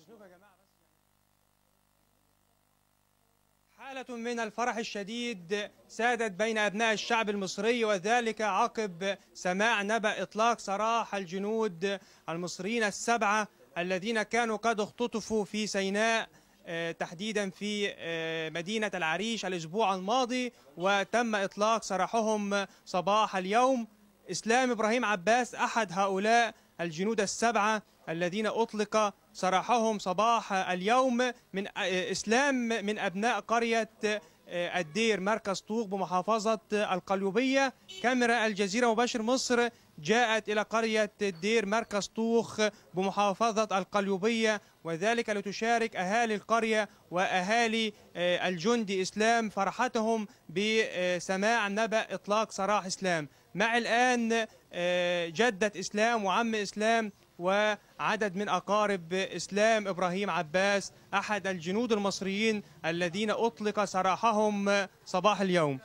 حالة من الفرح الشديد سادت بين أبناء الشعب المصري وذلك عقب سماع نبأ إطلاق سراح الجنود المصريين السبعة الذين كانوا قد اختطفوا في سيناء آه، تحديدا في آه، مدينة العريش الأسبوع الماضي وتم إطلاق سراحهم صباح اليوم إسلام إبراهيم عباس أحد هؤلاء الجنود السبعة الذين أطلق سراحهم صباح اليوم من آه، إسلام من أبناء قرية آه، الدير مركز طوق بمحافظة القليوبية كاميرا الجزيرة مباشر مصر جاءت إلى قرية الدير مركز طوخ بمحافظة القليوبية وذلك لتشارك أهالي القرية وأهالي آه، الجندي إسلام فرحتهم بسماع نبأ إطلاق سراح إسلام مع الآن آه، جدة إسلام وعم إسلام وعدد من أقارب إسلام إبراهيم عباس أحد الجنود المصريين الذين أطلق سراحهم صباح اليوم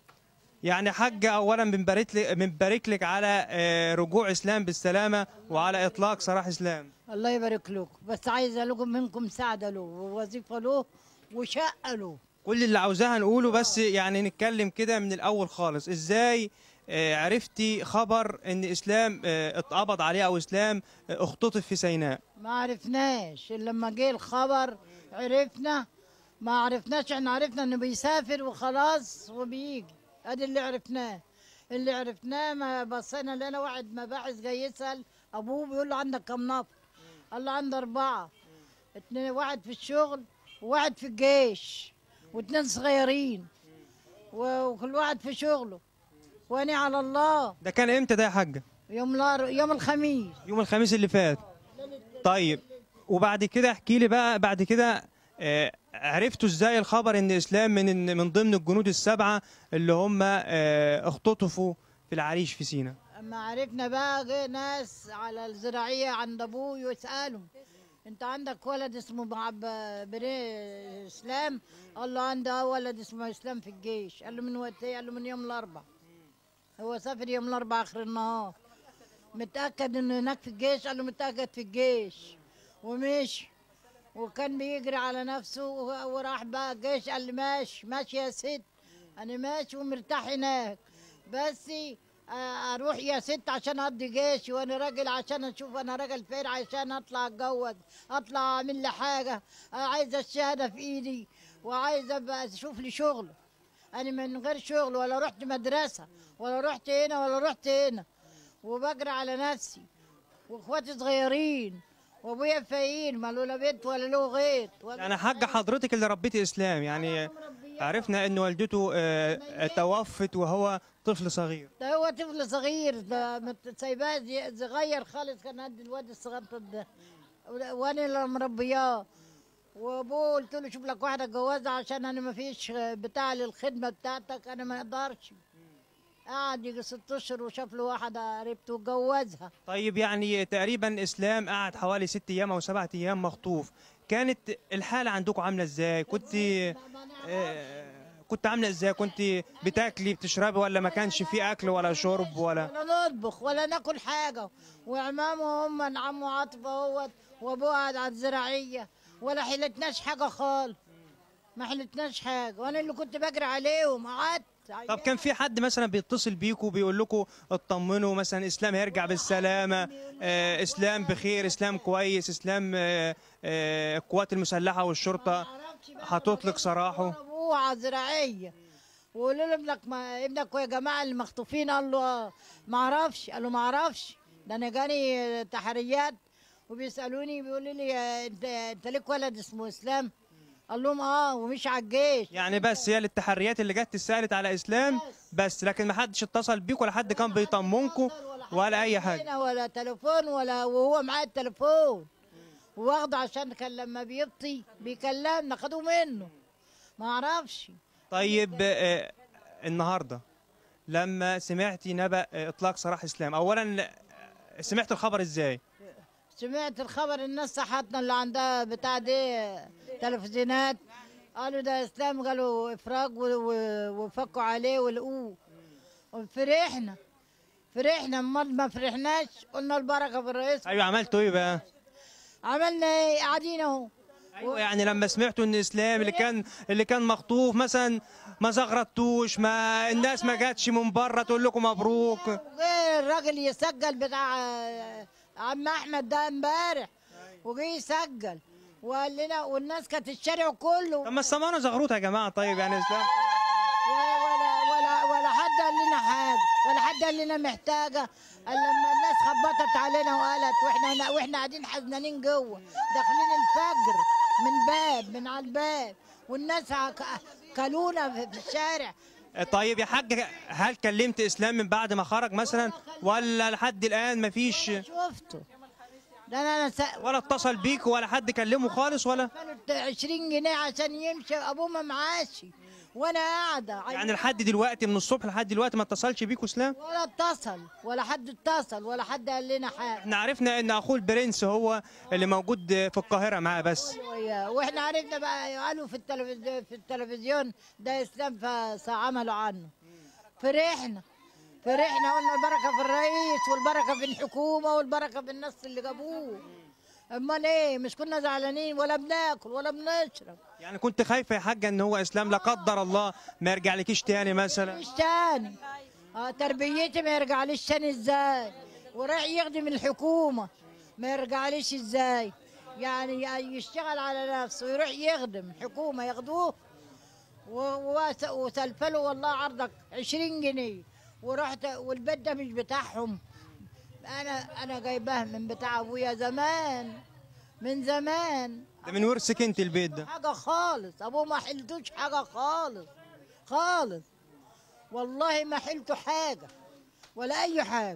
يعني حاجة أولا بنبارك لك بنبارك لك على آه، رجوع إسلام بالسلامة وعلى إطلاق سراح إسلام الله يبارك لكم بس عايزه لكم منكم مساعده له ووظيفه له وشقه له كل اللي عاوزاها نقوله بس يعني نتكلم كده من الأول خالص إزاي آه، عرفتي خبر إن إسلام آه، اتقبض عليه أو إسلام آه، اختطف في سيناء ما عرفناش إلا لما جه الخبر عرفنا ما عرفناش احنا عرفنا انه بيسافر وخلاص وبيجي ادي اللي عرفناه اللي عرفناه ما بصينا لنا واحد مباحث جاي يسال ابوه بيقول له عندك كم نفر قال له عندي اربعه اتنين واحد في الشغل وواحد في الجيش واتنين صغيرين و- وكل واحد في شغله واني على الله ده كان إمتى ده يا حاجة؟ يوم الار- يوم الخميس يوم الخميس اللي فات طيب وبعد كده احكي لي بقى بعد كده آه، عرفتوا ازاي الخبر ان اسلام من من ضمن الجنود السبعه اللي هم آه، اختطفوا في العريش في سينا اما عرفنا بقى جه ناس على الزراعيه عند ابوه يسالهم انت عندك ولد اسمه معب بري اسلام قال له عندي اه ولد اسمه اسلام في الجيش قال له من وقت ايه قال له من يوم الاربعاء هو سافر يوم الاربعاء اخر النهار متاكد انه هناك في الجيش قال له متاكد في الجيش ومشي وكان بيجري على نفسه و- وراح بقى الجيش قال لي ماشي ماشي يا ست انا ماشي ومرتاح هناك بس آه، اروح يا ست عشان اقضي جيشي وانا راجل عشان اشوف انا راجل فين عشان اطلع اتجوز اطلع اعمل لي حاجه آه، عايزه الشهاده في ايدي وعايزه ابقى اشوف لي شغل انا من غير شغل ولا رحت مدرسه ولا رحت هنا ولا رحت هنا وبجري على نفسي واخواتي صغيرين وابويا فايين ما له لا بيت ولا له غيط ولا يعني حاجه حضرتك اللي ربيتي اسلام يعني عرفنا ان والدته آه، توفت وهو طفل صغير ده هو طفل صغير ده مت- سايباه زي- صغير خالص كان قد الواد الصغير ده وانا اللي مربياه وابوه قلت له شوف لك واحده اتجوزها عشان انا ما فيش بتاع للخدمه بتاعتك انا ما اقدرش قعد يجي ست اشهر وشاف له واحده قريبته واتجوزها طيب يعني تقريبا اسلام قعد حوالي ست ايام او سبعة ايام مخطوف كانت الحاله عندكم عامله ازاي كنت آه، كنت عامله ازاي كنت بتاكلي بتشربي ولا ما كانش في اكل ولا شرب ولا ولا نطبخ ولا ناكل حاجه وعمامه هم عمو عاطف اهوت وابوه قاعد على الزراعيه ولا حيلتناش حاجه خالص ما حيلتناش حاجه وانا اللي كنت بجري عليهم قعدت طب كان في حد مثلا بيتصل بيكوا بيقول لكم اطمنوا مثلا اسلام هيرجع بالسلامه آه اسلام بخير اسلام كويس اسلام آه آه القوات المسلحه والشرطه هتطلق سراحه ابوه على الزراعيه وقولوا له ابنك ما ابنك يا جماعه اللي مخطوفين قال له آه. ما اعرفش قال له ما اعرفش ده انا جاني تحريات وبيسالوني بيقولوا لي آه، انت انت ليك ولد اسمه اسلام قال لهم اه ومش على الجيش يعني بس هي التحريات اللي جت سالت على اسلام بس لكن ما حدش اتصل بيك ولا حد كان بيطمنكم ولا اي حاجه هنا ولا تليفون ولا وهو معاه التليفون واخده عشان كان لما بيبطي بيكلمنا خدوه منه ما اعرفش طيب آه النهارده لما سمعتي نبأ آه، اطلاق سراح اسلام اولا آه، سمعت الخبر ازاي سمعت الخبر الناس صحتنا اللي عندها بتاع دي تلفزيونات قالوا ده اسلام قالوا افراج و- و- وفكوا عليه ولقوه فرحنا فرحنا امال ما فرحناش قلنا البركه في الرئيس ايوه عملتوا ايه بقى عملنا ايه قاعدين اهو ايوه يعني لما سمعتوا ان الاسلام اللي كان اللي كان مخطوف مثلا ما زغرتوش ما الناس ما جاتش من بره تقول لكم مبروك وجه الراجل يسجل بتاع آه، عم احمد ده امبارح وجه يسجل وقال لنا والناس كانت الشارع كله طب ما السمانه زغروطه يا جماعه طيب يعني اسلام ولا ولا ولا ولا حد قال لنا حاجه ولا حد قال لنا محتاجه قال لما الناس خبطت علينا وقالت واحنا واحنا قاعدين حزنانين جوه داخلين الفجر من باب من على الباب والناس ك- كلونا في في الشارع طيب يا حاج هل كلمت اسلام من بعد ما خرج مثلا ولا لحد الان ما فيش شفته ده انا انا س- ولا اتصل بيك ولا حد كلمه خالص ولا كانت 20 جنيه عشان يمشي ابوه ما معاشي وانا قاعده يعني لحد دلوقتي من الصبح لحد دلوقتي ما اتصلش بيك اسلام ولا اتصل ولا حد اتصل ولا حد قال لنا حاجه احنا عرفنا ان اخوه البرنس هو اللي موجود في القاهره معاه بس وياه. واحنا عرفنا بقى قالوا في التلفزيون في التلفزيون ده اسلام فعملوا عنه فرحنا فرحنا قلنا البركه في الرئيس والبركه في الحكومه والبركه في الناس اللي جابوه امال ايه مش كنا زعلانين ولا بناكل ولا بنشرب يعني كنت خايفه يا حاجه ان هو اسلام لا قدر الله ما يرجع لكيش تاني مثلا مش تاني اه تربيتي ما يرجعليش تاني ازاي وراح يخدم الحكومة ما يرجعليش ازاي يعني يشتغل على نفسه ويروح يخدم الحكومة ياخدوه و- وس- وسلفله والله عرضك عشرين جنيه ورحت والبيت ده مش بتاعهم انا انا جايباه من بتاع ابويا زمان من زمان ده من ورثك انت البيت ده حاجة خالص أبوه ما حلتوش حاجة خالص خالص والله ما حلته حاجة ولا أي حاجة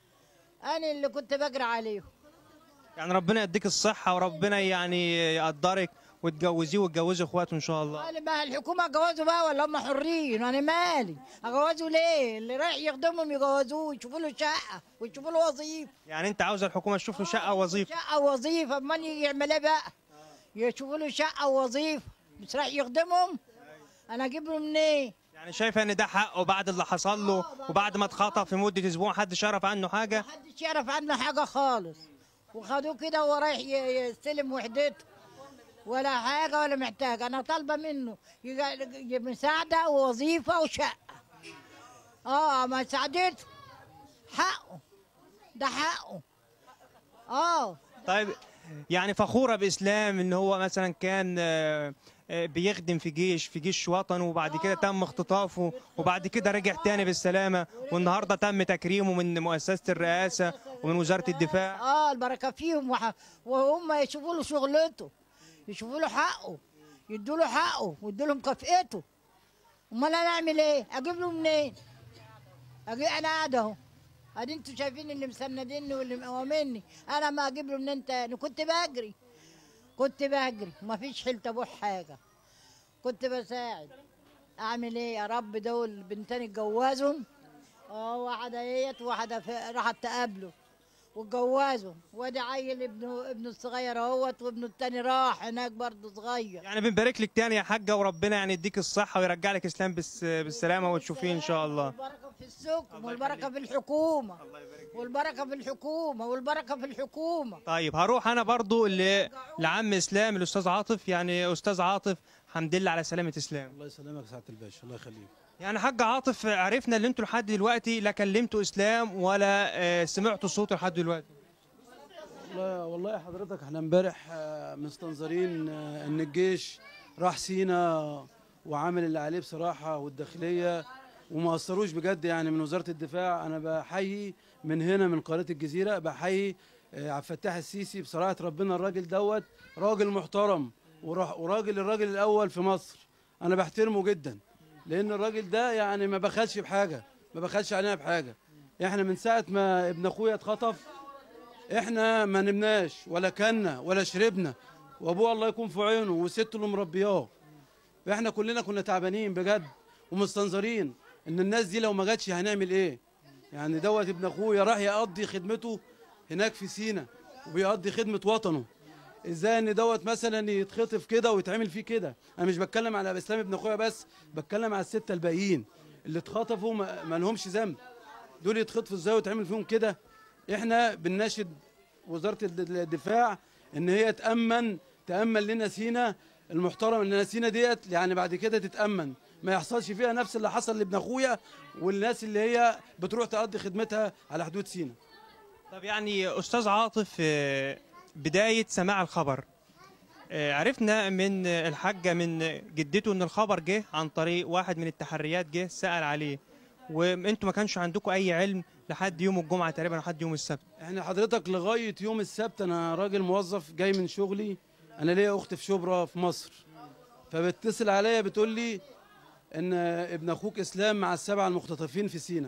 أنا اللي كنت بجري عليهم يعني ربنا يديك الصحه وربنا يعني يقدرك وتجوزيه وتجوزي اخواته ان شاء الله قال ما الحكومة جوزوا بقى ولا هم حرين أنا مالي أجوزوا ليه اللي رايح يخدمهم يجوزوه يشوفوا له شقة ويشوفوا له وظيفة يعني انت عاوز الحكومه تشوف له شقه وظيفه شقة ووظيفة أمال يجي يعمل إيه بقى يشوفوا له شقة ووظيفة مش رايح يخدمهم أنا أجيب له منين يعني شايفه ان ده حقه بعد اللي حصل له وبعد ما اتخطف في مده اسبوع حد يعرف عنه حاجه محدش يعرف عنه حاجة خالص وخدوه كده وهو رايح ي- يستلم وحدته ولا حاجة ولا محتاج أنا طالبة منه يجا- يجي مساعدة ووظيفة وشقة اه ما ساعدته حقه ده حقه اه طيب يعني فخوره باسلام ان هو مثلا كان آه، آه، بيخدم في جيش في جيش وطنه وبعد كده تم اختطافه وبعد كده رجع تاني بالسلامه والنهارده تم تكريمه من مؤسسه الرئاسه ومن وزاره الدفاع اه البركة فيهم وح... وهم يشوفوا له شغلته يشوفوا له حقه يدوا له حقه ويدوا له مكافئته امال انا اعمل ايه اجيب له منين اجي انا قاعد اهو ادي انتوا شايفين اللي مسندني واللي مقومني انا ما اجيب له منين تاني كنت بجري كنت بجري ما فيش حيلة ابوح حاجه كنت بساعد اعمل ايه يا رب دول بنتين اتجوزهم اه واحده اهيت وواحده في- راحت تقابله واتجوزوا وادي عيل ابنه ابنه الصغير اهوت وابنه التاني راح هناك برضه صغير يعني بنبارك لك تاني يا حاجه وربنا يعني يديك الصحه ويرجع لك اسلام بس بالسلامه وتشوفيه ان شاء الله والبركه في السكن والبركه في الحكومه والبركه في الحكومه والبركه في الحكومه طيب هروح انا برضو ل- لعم اسلام الاستاذ عاطف يعني استاذ عاطف حمد لله على سلامه اسلام الله يسلمك يا سعاده الباشا الله يخليك يعني حاج عاطف عرفنا ان انتوا لحد دلوقتي لا كلمتوا اسلام ولا آه، سمعتوا صوته لحد دلوقتي والله والله يا حضرتك احنا امبارح آه، مستنظرين آه، ان الجيش راح سينا وعامل اللي عليه بصراحه والداخليه وما اثروش بجد يعني من وزاره الدفاع انا بحيي من هنا من قناه الجزيره بحيي آه، عبد الفتاح السيسي بصراحه ربنا الراجل دوت راجل محترم ورا- وراجل الراجل الاول في مصر انا بحترمه جدا لان الراجل ده يعني ما بخلش بحاجه ما بخلش علينا بحاجه احنا من ساعه ما ابن اخويا اتخطف احنا ما نمناش ولا كلنا ولا شربنا وابوه الله يكون في عينه وسته اللي مربياه احنا كلنا كنا تعبانين بجد ومستنظرين ان الناس دي لو ما جاتش هنعمل ايه يعني دوت ابن اخويا راح يقضي خدمته هناك في سينا وبيقضي خدمه وطنه ازاي ان دوت مثلا يتخطف كده ويتعمل فيه كده انا مش بتكلم على اسلام ابن اخويا بس بتكلم على السته الباقيين اللي اتخطفوا ما ما لهمش ذنب دول يتخطفوا ازاي ويتعمل فيهم كده احنا بنناشد وزاره الد- الدفاع ان هي تامن تامن لنا سينا المحترم ان سينا ديت يعني بعد كده تتامن ما يحصلش فيها نفس اللي حصل لابن اخويا والناس اللي هي بتروح تقضي خدمتها على حدود سينا طب يعني استاذ عاطف آه، بدايه سماع الخبر آه، عرفنا من الحاجه من جدته ان الخبر جه عن طريق واحد من التحريات جه سال عليه وانتوا ما كانش عندكم اي علم لحد يوم الجمعه تقريبا لحد يوم السبت احنا حضرتك لغايه يوم السبت انا راجل موظف جاي من شغلي انا ليا اخت في شبرا في مصر فبتصل عليا بتقول لي ان ابن اخوك اسلام مع السبعه المختطفين في سينا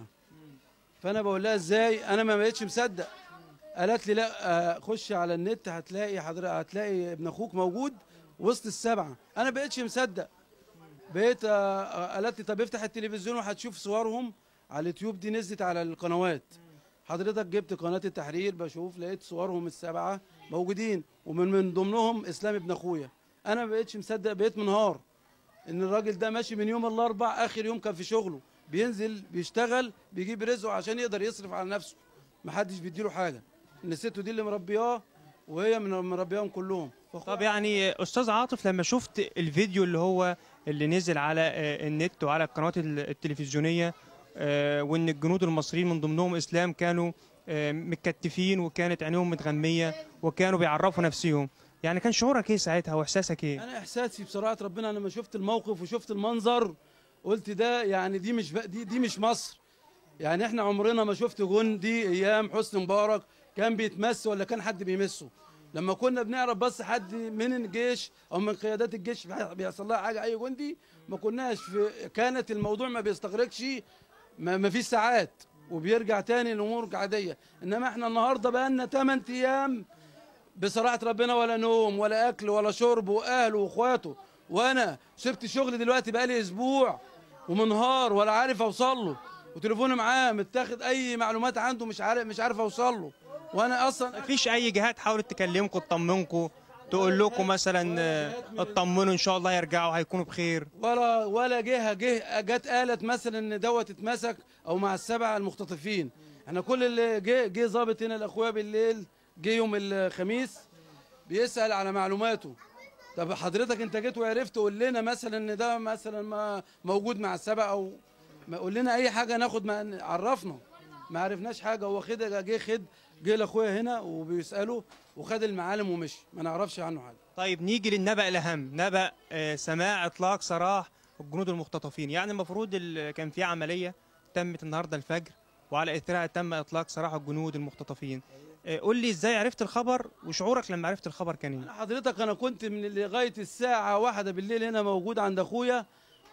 فانا بقول لها ازاي انا ما بقتش مصدق قالت لي لا آه، خش على النت هتلاقي حضرتك هتلاقي ابن اخوك موجود وسط السبعه انا بقتش مصدق بقيت آه، آه، قالت لي طب افتح التلفزيون وهتشوف صورهم على اليوتيوب دي نزلت على القنوات حضرتك جبت قناه التحرير بشوف لقيت صورهم السبعه موجودين ومن من ضمنهم اسلام ابن اخويا انا ما بقتش مصدق بقيت منهار ان الراجل ده ماشي من يوم الاربع اخر يوم كان في شغله بينزل بيشتغل بيجيب رزقه عشان يقدر يصرف على نفسه محدش بيديله حاجه ان الست دي اللي مربياه وهي من مربياهم كلهم طب يعني استاذ عاطف لما شفت الفيديو اللي هو اللي نزل على آه، النت وعلى القنوات ال- التلفزيونيه آه، وان الجنود المصريين من ضمنهم اسلام كانوا آه، متكتفين وكانت عينيهم متغميه وكانوا بيعرفوا نفسهم يعني كان شعورك ايه ساعتها واحساسك ايه انا احساسي بصراحه ربنا انا لما شفت الموقف وشفت المنظر قلت ده يعني دي مش بق- دي دي مش مصر يعني احنا عمرنا ما شفت جندي ايام حسني مبارك كان بيتمس ولا كان حد بيمسه لما كنا بنعرف بس حد من الجيش او من قيادات الجيش بيحصل لها حاجه اي جندي ما كناش في كانت الموضوع ما بيستغرقش ما, ما فيش ساعات وبيرجع تاني الامور عاديه انما احنا النهارده بقى لنا 8 ايام بصراحه ربنا ولا نوم ولا اكل ولا شرب واهله واخواته وانا سبت شغلي دلوقتي بقالي اسبوع ومنهار ولا عارف اوصل له وتليفوني معاه متاخد اي معلومات عنده مش عارف مش عارف اوصل له وانا اصلا مفيش اي جهات حاولت تكلمكم تطمنكم تقول لكم مثلا آه، اطمنوا ان شاء الله يرجعوا هيكونوا بخير ولا ولا جهه جه جت قالت مثلا ان دوت اتمسك او مع السبعه المختطفين احنا كل اللي جه جه ظابط هنا الاخويا بالليل جه يوم الخميس بيسال على معلوماته طب حضرتك انت جيت وعرفت قول لنا مثلا ان ده مثلا ما موجود مع السبعه او ما قول لنا اي حاجه ناخد ما عرفنا ما عرفناش حاجه هو خد جه خد جه لاخويا هنا وبيساله وخد المعالم ومشي ما نعرفش عنه حاجه طيب نيجي للنبأ الأهم نبأ آه، سماع إطلاق سراح الجنود المختطفين يعني المفروض ال- كان في عملية تمت النهاردة الفجر وعلى إثرها تم إطلاق سراح الجنود المختطفين آه، قول لي إزاي عرفت الخبر وشعورك لما عرفت الخبر كان إيه أنا حضرتك انا كنت من لغايه الساعه واحدة بالليل هنا موجود عند اخويا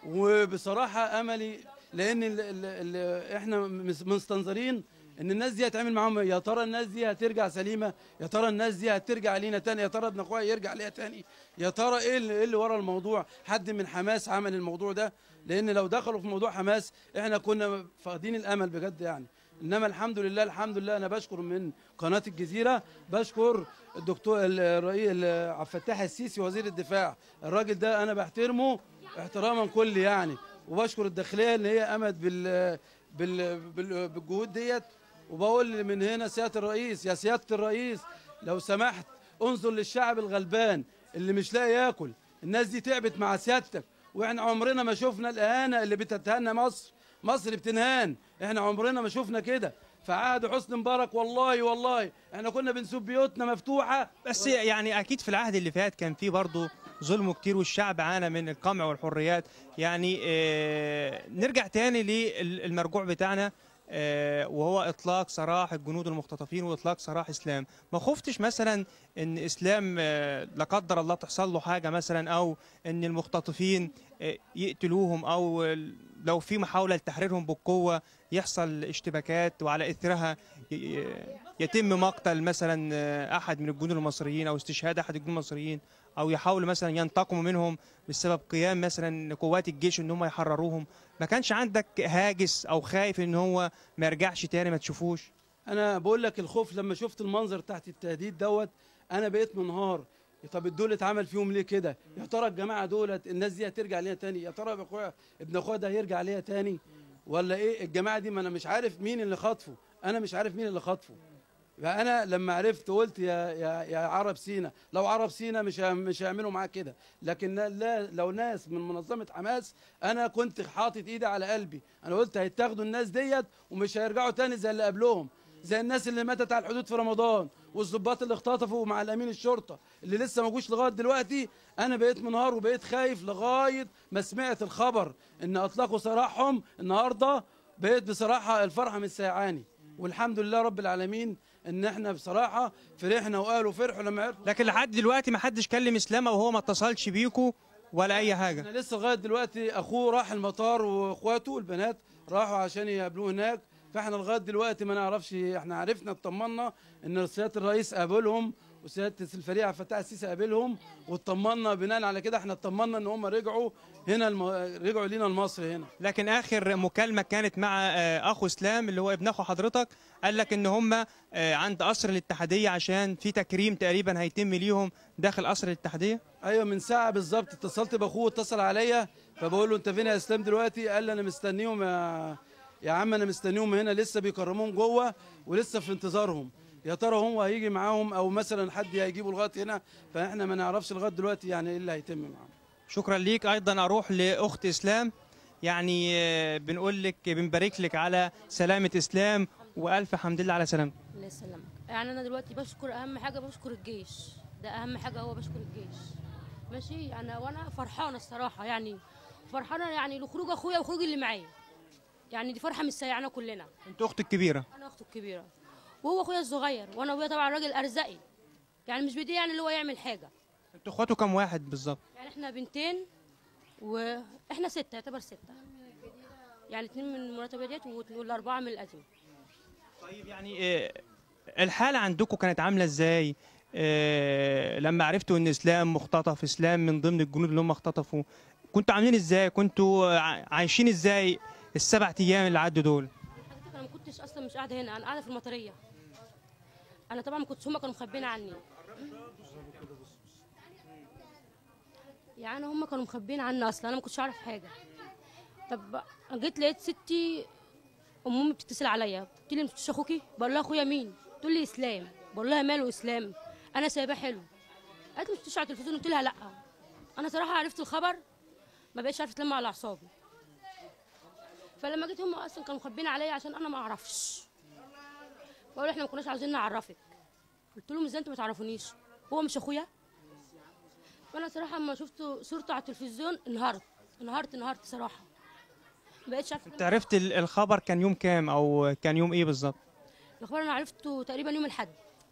وبصراحه املي لان ال ال ال احنا مس- مستنظرين ان الناس دي هتعمل معاهم إيه؟ يا ترى الناس دي هترجع سليمه يا ترى الناس دي هترجع لينا تاني يا ترى ابن اخويا يرجع ليها تاني يا ترى ايه اللي, إيه اللي ورا الموضوع حد من حماس عمل الموضوع ده لان لو دخلوا في موضوع حماس احنا كنا فاقدين الامل بجد يعني انما الحمد لله الحمد لله انا بشكر من قناه الجزيره بشكر الدكتور الرئيس عبد الفتاح السيسي وزير الدفاع الراجل ده انا بحترمه احتراما كلي يعني وبشكر الداخليه اللي هي قامت بال بال بال- بالجهود ديت وبقول من هنا سياده الرئيس يا سياده الرئيس لو سمحت انظر للشعب الغلبان اللي مش لاقي ياكل الناس دي تعبت مع سيادتك واحنا عمرنا ما شفنا الاهانه اللي بتتهنى مصر مصر بتنهان احنا عمرنا ما شفنا كده في عهد حسني مبارك والله والله احنا كنا بنسوب بيوتنا مفتوحه بس يعني أكيد في العهد اللي فات كان في برضه ظلم كتير والشعب عانى من القمع والحريات يعني آه، نرجع تاني للمرجوع بتاعنا آه، وهو اطلاق سراح الجنود المختطفين واطلاق سراح اسلام ما خفتش مثلا ان اسلام آه، لا قدر الله تحصل له حاجه مثلا او ان المختطفين آه، يقتلوهم او لو في محاوله لتحريرهم بالقوه يحصل اشتباكات وعلى اثرها ي- يتم مقتل مثلا آه، احد من الجنود المصريين او استشهاد احد الجنود المصريين او يحاولوا مثلا ينتقموا منهم بسبب قيام مثلا قوات الجيش ان هم يحرروهم ما كانش عندك هاجس او خايف ان هو ما يرجعش تاني ما تشوفوش انا بقول لك الخوف لما شفت المنظر تحت التهديد دوت انا بقيت منهار طب دول اتعمل فيهم ليه كده يا ترى الجماعه دولت الناس دي هترجع ليها تاني يا ترى اخويا ابن اخويا ده هيرجع ليها تاني ولا ايه الجماعه دي ما انا مش عارف مين اللي خاطفه انا مش عارف مين اللي خاطفه فانا لما عرفت قلت يا يا يا عرب سينا لو عرب سينا مش هيعم- مش هيعملوا معاه كده لكن لا لو ناس من منظمه حماس انا كنت حاطط ايدي على قلبي انا قلت هيتاخدوا الناس ديت ومش هيرجعوا تاني زي اللي قبلهم زي الناس اللي ماتت على الحدود في رمضان والظباط اللي اختطفوا مع الامين الشرطه اللي لسه ما جوش لغايه دلوقتي انا بقيت منهار وبقيت خايف لغايه ما سمعت الخبر ان اطلقوا سراحهم النهارده بقيت بصراحه الفرحه مش سايعاني والحمد لله رب العالمين ان احنا بصراحه فرحنا واهله فرحوا لما عرفوا لكن لحد دلوقتي ما حدش كلم اسلام وهو ما اتصلش بيكوا ولا اي حاجه احنا لسه لغايه دلوقتي اخوه راح المطار واخواته البنات راحوا عشان يقابلوه هناك فاحنا لغايه دلوقتي ما نعرفش احنا عرفنا اطمنا ان سياده الرئيس قابلهم وسياده الفريق عبد الفتاح السيسي قابلهم واطمنا بناء على كده احنا اطمنا ان هم رجعوا هنا الم... رجعوا لينا لمصر هنا لكن اخر مكالمه كانت مع آه، اخو اسلام اللي هو ابن اخو حضرتك قال لك ان هم آه، عند قصر الاتحاديه عشان في تكريم تقريبا هيتم ليهم داخل قصر الاتحاديه ايوه من ساعه بالظبط اتصلت باخوه اتصل عليا فبقول له انت فين يا اسلام دلوقتي قال لي انا مستنيهم يا يا عم انا مستنيهم هنا لسه بيكرموهم جوه ولسه في انتظارهم يا ترى هو هيجي معاهم او مثلا حد هيجيبه لغايه هنا فاحنا ما نعرفش لغايه دلوقتي يعني ايه اللي هيتم معاهم شكرا ليك ايضا اروح لاخت اسلام يعني آه، بنقول لك بنبارك لك على سلامه اسلام والف حمد لله على سلامتك الله يسلمك يعني انا دلوقتي بشكر اهم حاجه بشكر الجيش ده اهم حاجه هو بشكر الجيش ماشي يعني وانا فرحانه الصراحه يعني فرحانه يعني لخروج اخويا وخروج اللي معايا يعني دي فرحه مش سايعانا كلنا انت اختك الكبيره انا اخته الكبيره وهو اخويا الصغير وانا ابويا طبعا راجل ارزقي يعني مش بدي يعني اللي هو يعمل حاجه انتوا اخواته كام واحد بالظبط يعني احنا بنتين واحنا سته يعتبر سته يعني اتنين من المرتبه ديت والاربعه من القديم طيب يعني آه، الحالة عندكم كانت عاملة ازاي؟ آه، لما عرفتوا ان اسلام مختطف اسلام من ضمن الجنود اللي هم اختطفوا كنتوا عاملين ازاي؟ كنتوا ع- عايشين ازاي السبع ايام اللي عدوا دول؟ حضرتك انا ما كنتش اصلا مش قاعده هنا انا قاعده في المطريه انا طبعا ما كنتش هما كانوا مخبيين عني يعني هما كانوا مخبيين عني اصلا انا ما كنتش اعرف حاجه طب جيت لقيت ستي ام امي بتتصل عليا قلت لي مش اخوكي بقول لها اخويا مين تقول لي اسلام بقول لها ماله اسلام انا سايباه حلو قالت لي مش على التلفزيون قلت لها لا انا صراحه عرفت الخبر ما بقيتش عارفه اتلم على اعصابي فلما جيت هم اصلا كانوا مخبيين عليا عشان انا ما اعرفش بقول احنا ما كناش عاوزين نعرفك قلت لهم ازاي انتوا ما تعرفونيش هو مش اخويا فانا صراحه لما شفت صورته على التلفزيون انهارت انهارت انهارت صراحه ما بقتش عارفه انت عرفت ال- الخبر كان يوم كام او كان يوم ايه بالظبط؟ الخبر انا عرفته تقريبا يوم الاحد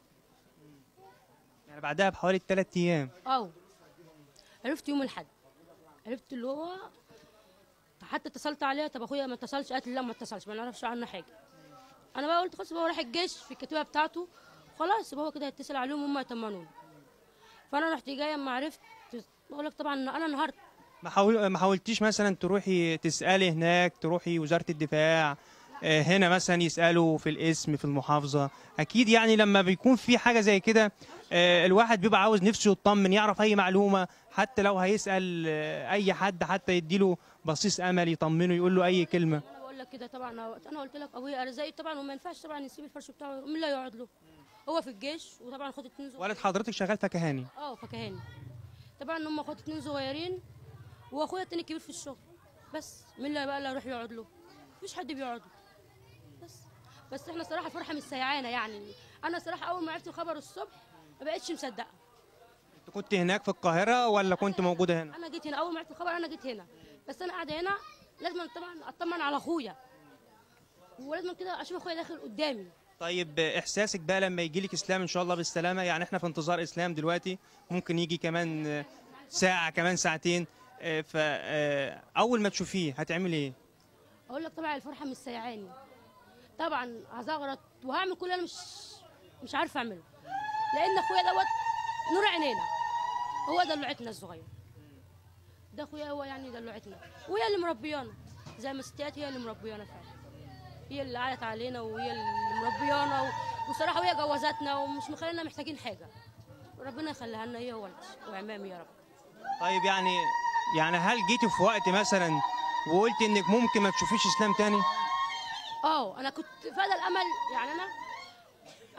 يعني بعدها بحوالي ثلاث ايام اه عرفت يوم الاحد عرفت اللي هو حتى اتصلت عليها طب اخويا ما اتصلش قالت لي لا ما اتصلش ما نعرفش عنه حاجه انا بقى قلت خلاص يبقى هو راح الجيش في الكتيبه بتاعته خلاص يبقى هو كده هيتصل عليهم هم يطمنوني فانا رحت جايه اما عرفت بقول لك طبعا انا انهارت ما حاول ما حاولتيش مثلا تروحي تسالي هناك تروحي وزاره الدفاع آه، هنا مثلا يسالوا في الاسم في المحافظه اكيد يعني لما بيكون في حاجه زي كده آه، الواحد بيبقى عاوز نفسه يطمن يعرف اي معلومه حتى لو هيسال آه، اي حد حتى يديله بصيص امل يطمنه يقول له اي كلمه انا بقول لك كده طبعا أنا- انا قلت لك ابويا ارزاقي طبعا وما ينفعش طبعا يسيب الفرش بتاعه مين اللي هيقعد له هو في الجيش وطبعا خد اتنين صغيرين والد حضرتك شغال فكهاني اه فكهاني طبعا هم اخوات اتنين صغيرين واخويا التاني الكبير في الشغل بس مين اللي بقى اللي هيروح يقعد له مفيش حد بيقعد له بس بس احنا صراحه الفرحه مش سيعانه يعني انا صراحه اول ما عرفت الخبر الصبح ما بقتش مصدقه انت كنت هناك في القاهره ولا كنت موجوده هنا انا جيت هنا اول ما عرفت الخبر انا جيت هنا بس انا قاعده هنا لازم طبعا اطمن على اخويا ولازم كده اشوف اخويا داخل قدامي طيب آه، احساسك بقى لما يجي لك اسلام ان شاء الله بالسلامه يعني احنا في انتظار اسلام دلوقتي ممكن يجي كمان آه، ساعه كمان ساعتين فاول ما تشوفيه هتعملي ايه اقول لك طبعا الفرحه مش سيعاني طبعا هزغرط وهعمل كل اللي انا مش مش عارفه اعمله لان اخويا دوت نور عينينا هو دلوعتنا الصغير ده اخويا هو يعني دلوعتنا وهي اللي مربيانا زي ما ستات هي اللي مربيانا فعلا هي اللي قعدت علينا وهي اللي مربيانا و... وصراحه وهي جوزتنا ومش مخلينا محتاجين حاجه ربنا يخليها لنا هي وولدي وعمامي يا رب طيب يعني يعني هل جيتي في وقت مثلا وقلت انك ممكن ما تشوفيش اسلام تاني اه انا كنت فاقده الامل يعني انا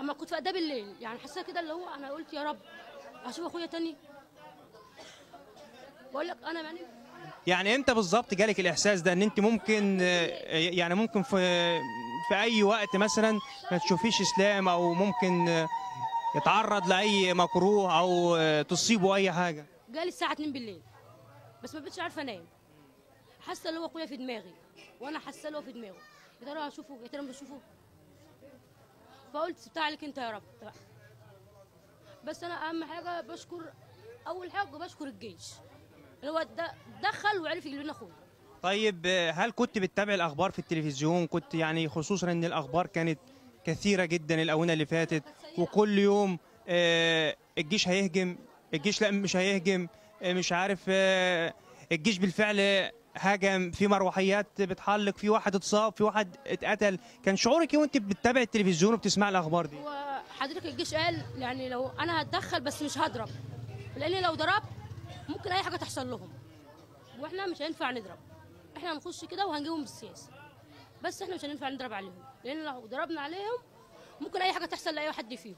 اما كنت فاقداه بالليل يعني حسيت كده اللي هو انا قلت يا رب اشوف اخويا تاني بقول لك انا يعني يعني امتى بالظبط جالك الاحساس ده ان انت ممكن آه، يعني ممكن في في اي وقت مثلا ما تشوفيش اسلام او ممكن آه، يتعرض لاي مكروه او آه، تصيبه اي حاجه جالي الساعه 2 بالليل بس ما بقتش عارفه انام حاسه اللي هو اخويا في دماغي وانا حاسه اللي هو في دماغه يا ترى هشوفه يا ترى مش هشوفه فقلت سبتها عليك انت يا رب بقى. بس انا اهم حاجه بشكر اول حاجه بشكر الجيش اللي هو د- دخل وعرف يجيب لنا اخويا طيب آه، هل كنت بتتابع الاخبار في التلفزيون كنت يعني خصوصا ان الاخبار كانت كثيره جدا الاونه اللي فاتت وكل يوم آه، الجيش هيهجم الجيش لا مش هيهجم آه، مش عارف آه، الجيش بالفعل هاجم في مروحيات بتحلق في واحد اتصاب في واحد اتقتل كان شعورك ايه وانت بتتابع التلفزيون وبتسمع الاخبار دي وحضرتك الجيش قال يعني لو انا هتدخل بس مش هضرب لان لو ضربت ممكن اي حاجه تحصل لهم واحنا مش هينفع نضرب احنا هنخش كده وهنجيبهم بالسياسه بس احنا مش هينفع نضرب عليهم لان لو ضربنا عليهم ممكن اي حاجه تحصل لاي حد فيهم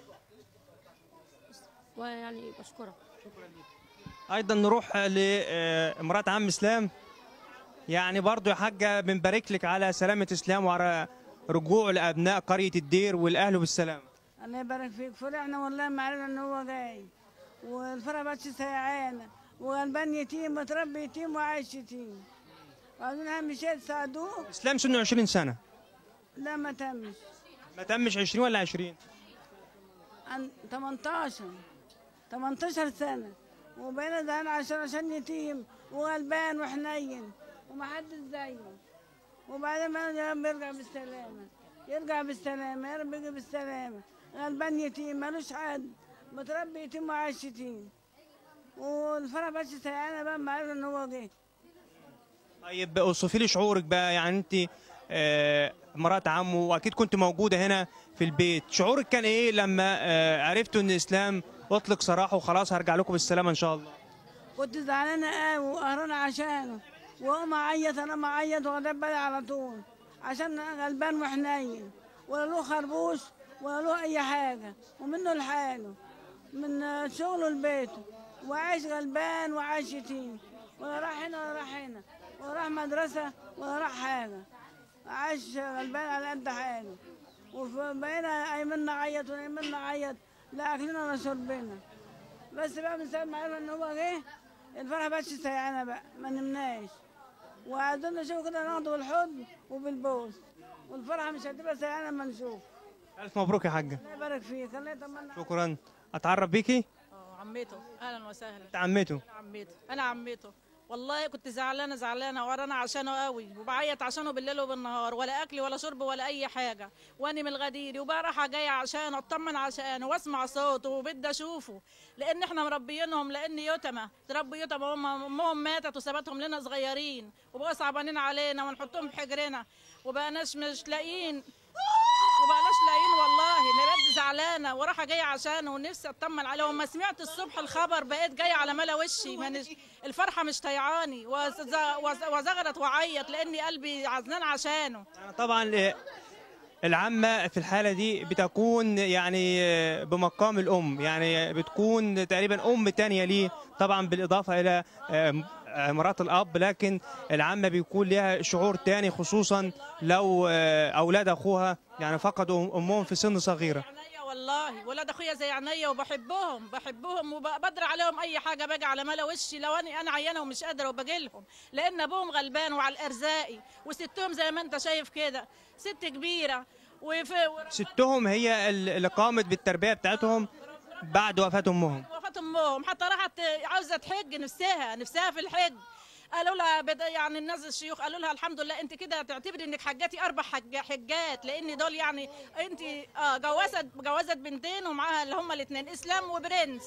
بس. ويعني بشكرك ايضا نروح لامراه عم اسلام يعني برضو يا حاجه بنبارك لك على سلامه اسلام وعلى رجوع لابناء قريه الدير والاهل بالسلامه الله يبارك فيك فرحنا والله ما عرفنا ان هو جاي والفرح بس سيعانة وغلبان يتيم متربي يتيم وعايش يتيم وعاوزين اهم شيء تساعدوه اسلام سنه 20 سنه لا ما تمش ما تمش 20 ولا 20 عن 18 18 سنة وبقينا زعلان عشان عشان يتيم وغلبان وحنين ومحدش زيه وبعدين بقى يا رب يرجع بالسلامة يرجع بالسلامة يا رب يجي بالسلامة غلبان يتيم مالوش حد متربي يتيم وعايش يتيم والفرح بس سيعانة بقى ما عرفنا ان هو جه طيب اوصفي لي شعورك بقى يعني انت آه، مرات عمه واكيد كنت موجوده هنا في البيت شعورك كان ايه لما آه، عرفتوا ان اسلام اطلق سراحه وخلاص هرجع لكم بالسلامه ان شاء الله كنت زعلانة قوي وقهرانة عشانه وأقوم أعيط أنا معيط واخد بالي على طول عشان غلبان وحنين ولا له خربوش ولا له أي حاجة ومنه لحاله من شغله لبيته وعايش غلبان وعايش يتيم ولا راح هنا ولا راح هنا ولا راح مدرسة ولا راح حاجة عايش غلبان على قد حاله وبقينا أيمنا عيط وأيمنا عيط لا أكلنا ولا شربنا بس بقى من ساعة ما عرفنا ان هو جه الفرحة بقتش سيعانة بقى ما نمناش وعايزين نشوف كده ناخده بالحضن وبالبوس والفرحة مش هتبقى سيعانة اما نشوف الف مبروك يا حاجه الله يبارك فيك الله يطمنا شكرا اتعرف بيكي اه عمته اهلا وسهلا انت عمته انا عمته انا عمته والله كنت زعلانه زعلانه ورانا عشانه قوي وبعيط عشانه بالليل وبالنهار ولا اكل ولا شرب ولا اي حاجه واني من الغدير وبقى رايحه جايه عشانه اطمن عشانه واسمع صوته وبدي اشوفه لان احنا مربيينهم لان يتمى تربوا يتمى هم امهم ماتت وسابتهم لنا صغيرين وبقوا صعبانين علينا ونحطهم في حجرنا وبقناش مش لاقيين وبقناش لاقيين والله نرد زعلانه وراحه جايه عشانه ونفسي اطمن عليه وما سمعت الصبح الخبر بقيت جايه على ملا وشي مانيش الفرحه مش طيعاني وز- وز- وزغرت وعيط لاني قلبي عزنان عشانه يعني طبعا آه، العمة في الحالة دي بتكون يعني آه، بمقام الأم يعني بتكون تقريبا أم تانية ليه طبعا بالإضافة إلى آه، آه، مرات الأب لكن العمة بيكون لها شعور تاني خصوصا لو آه، أولاد أخوها يعني فقدوا أمهم في سن صغيرة عينيا والله ولاد اخويا زي عينيا وبحبهم بحبهم وبقدر عليهم اي حاجه باجي على ملا وشي لو انا انا عيانه ومش قادره وباجي لهم لان ابوهم غلبان وعلى الارزاقي وستهم زي ما انت شايف كده ست كبيره وفي ستهم هي اللي قامت بالتربية بتاعتهم بعد وفاة أمهم وفاة امهم حتى راحت عاوزه تحج نفسها نفسها في الحج قالوا لها بد- يعني الناس الشيوخ قالوا لها الحمد لله انت كده تعتبري انك حجاتي اربع حج حجات لان دول يعني انت اه جوزت جوزت بنتين ومعاها اللي هم الاثنين اسلام وبرنس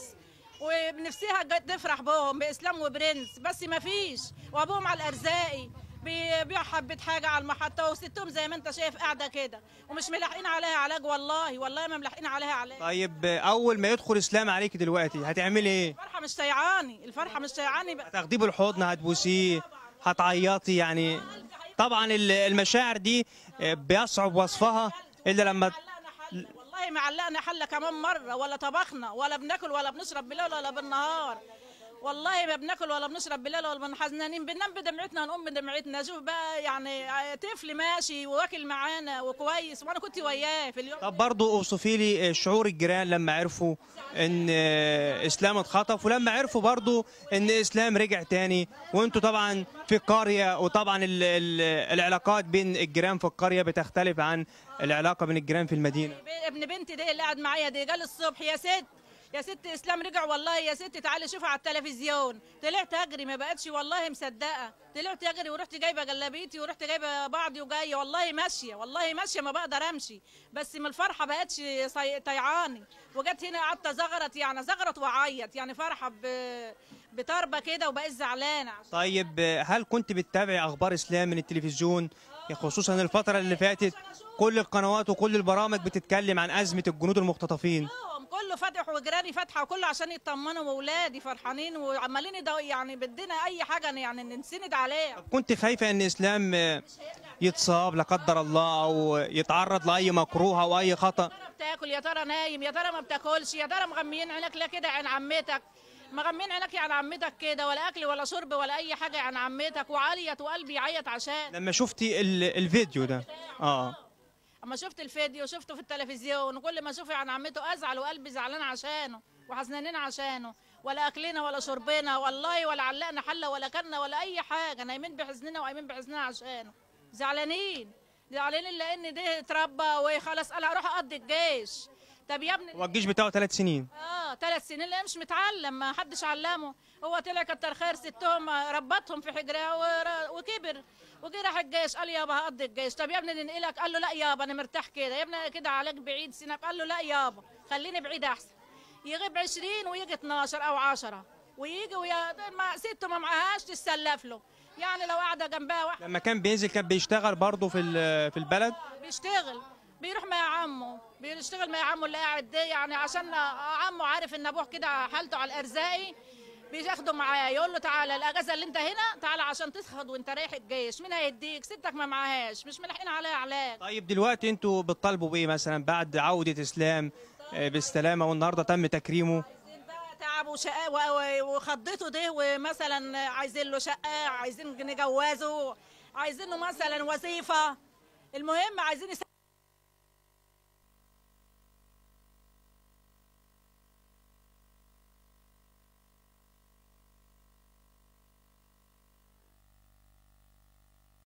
ونفسها جت تفرح بهم باسلام وبرنس بس ما فيش وابوهم على الارزاقي بيبيع حبة حاجة على المحطة وستهم زي ما انت شايف قاعدة كده ومش ملاحقين عليها علاج والله والله ما ملاحقين عليها علاج طيب آه، أول ما يدخل إسلام عليك دلوقتي هتعملي إيه؟ الفرحة مش طيعاني الفرحة مش طيعاني بقى هتاخديه بالحضن هتبوسيه هتعيطي يعني طبعا ال- المشاعر دي آه، بيصعب وصفها الا لما علقنا حل والله والله ما علقنا حله كمان مره ولا طبخنا ولا بناكل ولا بنشرب بالليل ولا بالنهار والله ما بناكل ولا بنشرب بالليل ولا بنحزنانين حزنانين بننام بدمعتنا نقوم بدمعتنا شوف بقى يعني طفل ماشي واكل معانا وكويس وانا كنت وياه في اليوم طب برضه اوصفي لي شعور الجيران لما عرفوا ان اسلام اتخطف ولما عرفوا برضه ان اسلام رجع تاني وانتوا طبعا في قريه وطبعا ال ال العلاقات بين الجيران في القريه بتختلف عن العلاقه بين الجيران في المدينه ابن بنتي ده اللي قاعد معايا ده قال الصبح يا ست يا ست اسلام رجع والله يا ست تعالي شوفها على التلفزيون طلعت اجري ما بقتش والله مصدقه طلعت اجري ورحت جايبه جلابيتي ورحت جايبه بعضي وجايه والله ماشيه والله ماشيه ما بقدر امشي بس من الفرحه بقتش صي- طيعاني وجت هنا قعدت زغرت يعني زغرت وعيط يعني فرحه ب- بطربه كده وبقيت زعلانه طيب هل كنت بتتابعي اخبار اسلام من التلفزيون خصوصا الفتره اللي فاتت كل القنوات وكل البرامج بتتكلم عن ازمه الجنود المختطفين كلهم كله فاتح وجيراني فاتحه وكله عشان يطمنوا واولادي فرحانين وعمالين يدو يعني بدنا اي حاجه يعني نسند عليها كنت خايفه ان اسلام يتصاب لا قدر الله او يتعرض لاي مكروه او اي خطا يا ترى بتاكل يا ترى نايم يا ترى ما بتاكلش يا ترى مغميين عينك لا كده عن عمتك مغمين عينك عن عمتك كده ولا اكل ولا شرب ولا اي حاجه عن عمتك وعيط وقلبي يعيط عشان لما شفتي ال- الفيديو ده اه اما شفت الفيديو شفته في التلفزيون وكل ما اشوف عن عمته ازعل وقلبي زعلان عشانه وحزنانين عشانه ولا اكلنا ولا شربنا والله ولا علقنا حله ولا كلنا ولا اي حاجه نايمين بحزننا وقايمين بحزننا عشانه زعلانين زعلانين لان ده اتربى وخلاص قال هروح اقضي الجيش طب يا ابني هو الجيش بتاعه ثلاث سنين اه ثلاث سنين لا مش متعلم ما حدش علمه هو طلع كتر خير ستهم ربتهم في حجرها ور- وكبر وجي راح الجيش قال يابا هقضي الجيش طب يا ابني ننقلك قال له لا يابا انا مرتاح كده يا ابني كده عليك بعيد سنك قال له لا يابا خليني بعيد احسن يغيب 20 ويجي 12 او 10 ويجي ويا ما سته ما معهاش تسلف له يعني لو قاعده جنبها واحده لما كان بينزل كان بيشتغل برضه في ال- في البلد بيشتغل بيروح مع عمه بيشتغل مع عمه اللي قاعد ده يعني عشان عمه عارف ان ابوه كده حالته على الارزاقي بياخده معاه يقول له تعالى الاجازه اللي انت هنا تعالى عشان تسخد وانت رايح الجيش مين هيديك ستك ما معهاش مش ملاحقين عليها علاج طيب دلوقتي انتوا بتطالبوا بايه مثلا بعد عوده اسلام آه، بالسلامه والنهارده تم تكريمه عايزين بقى تعب وشقاء و- و- وخضته ده ومثلا عايزين له شقه عايزين نجوزه عايزين له مثلا وظيفه المهم عايزين يساعدوا